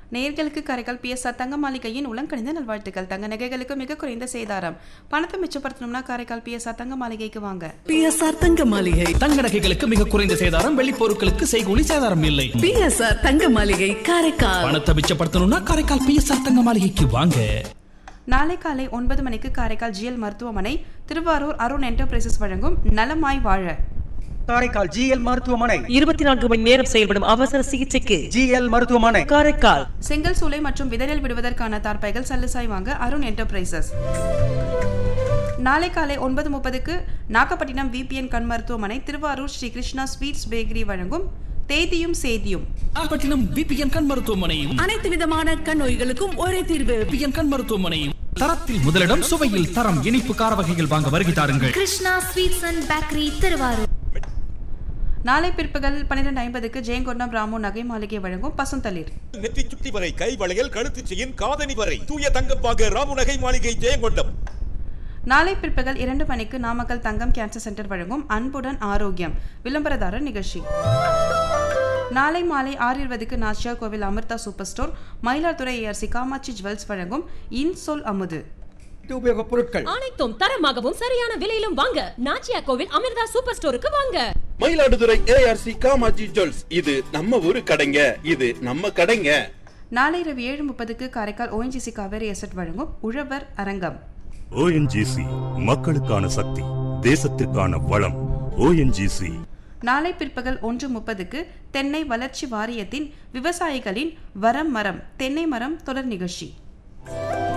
நேர்களுக்கு காரைக்கால் பிஎஸ்ஆர் தங்க மாளிகையின் உளங்கணிந்த நல்வாழ்த்துக்கள் தங்க நகைகளுக்கு மிக குறைந்த சேதாரம் பணத்தை மிச்சப்படுத்தணும்னா காரைக்கால் பிஎஸ்ஆர் தங்க மாளிகைக்கு வாங்க பிஎஸ்ஆர் தங்க மாளிகை தங்க நகைகளுக்கு மிக குறைந்த சேதாரம் வெள்ளி பொருட்களுக்கு செய்கூலி சேதாரம் இல்லை பிஎஸ்ஆர் தங்க மாளிகை காரைக்கால் பணத்தை மிச்சப்படுத்தணும்னா காரைக்கால் பிஎஸ்ஆர் தங்க மாளிகைக்கு வாங்க நாளை காலை ஒன்பது மணிக்கு காரைக்கால் ஜிஎல் மருத்துவமனை திருவாரூர் அருண் என்டர்பிரைசஸ் வழங்கும் நலமாய் வாழ காரைக்கால் ஜிஎல் மருத்துவமனை இருபத்தி நான்கு மணி நேரம் செயல்படும் அவசர சிகிச்சைக்கு ஜிஎல் மருத்துவமனை காரைக்கால் செங்கல் சூளை மற்றும் விதறில் விடுவதற்கான தார்ப்பைகள் சல்லுசாய் வாங்க அருண் என்டர்பிரைசஸ் நாளை காலை ஒன்பது முப்பதுக்கு நாகப்பட்டினம் விபிஎன் கண் மருத்துவமனை திருவாரூர் ஸ்ரீ கிருஷ்ணா ஸ்வீட்ஸ் பேக்கரி வழங்கும் தேதியும் சேதியும் நாகப்பட்டினம் பிபிஎன் கண் மருத்துவமனையும் அனைத்து விதமான கண் நோய்களுக்கும் ஒரே தீர்வு பிபிஎன் கண் மருத்துவமனையும் தரத்தில் முதலிடம் சுவையில் தரம் இனிப்பு கார வகைகள் வாங்க வருகை தாருங்கள் Krishna sweets and bakery Tiruvarur நாளை பிற்பகல் பன்னிரெண்டு ஐம்பதுக்கு ஜெயங்கொண்டம் ராமு நகை மாளிகை வழங்கும் பசுந்தளிர் நெற்றி சுட்டி வரை கை வளையல் கழுத்து செயின் காதணி வரை தூய தங்கப்பாக ராமுநகை மாளிகை ஜெயங்கொண்டம் நாளை பிற்பகல் இரண்டு மணிக்கு நாமக்கல் தங்கம் கேன்சர் சென்டர் வழங்கும் அன்புடன் ஆரோக்கியம் விளம்பரதாரர் நிகழ்ச்சி நாளை மாலை ஆறு இருபதுக்கு Nachiya Kovil Amirtha super store Mayiladuthurai ARC Kamatchi jewels வழங்கும் இன்சொல் அமுது உபயோகப் பொருட்கள் அனைத்தும் தரமாகவும் சரியான விலையிலும் வாங்க நாச்சியா கோவில் அமிர்தா சூப்பர் ஸ்டோருக்கு வாங்க மயிலாடுதுறை ஏஆர்சி காமாஜி ஜுவல்ஸ் இது நம்ம ஊரு கடைங்க இது நம்ம கடைங்க நாளை இரவு ஏழு முப்பதுக்கு காரைக்கால் ஓஎன்ஜிசி காவேரி எசட் வழங்கும் உழவர் அரங்கம் ஓஎன்ஜிசி மக்களுக்கான சக்தி தேசத்திற்கான வளம் ஓஎன்ஜிசி நாளை பிற்பகல் ஒன்று முப்பதுக்கு தென்னை வளர்ச்சி வாரியத்தின் விவசாயிகளின் வரம் மரம் தென்னை மரம் தொடர் நிகழ்ச்சி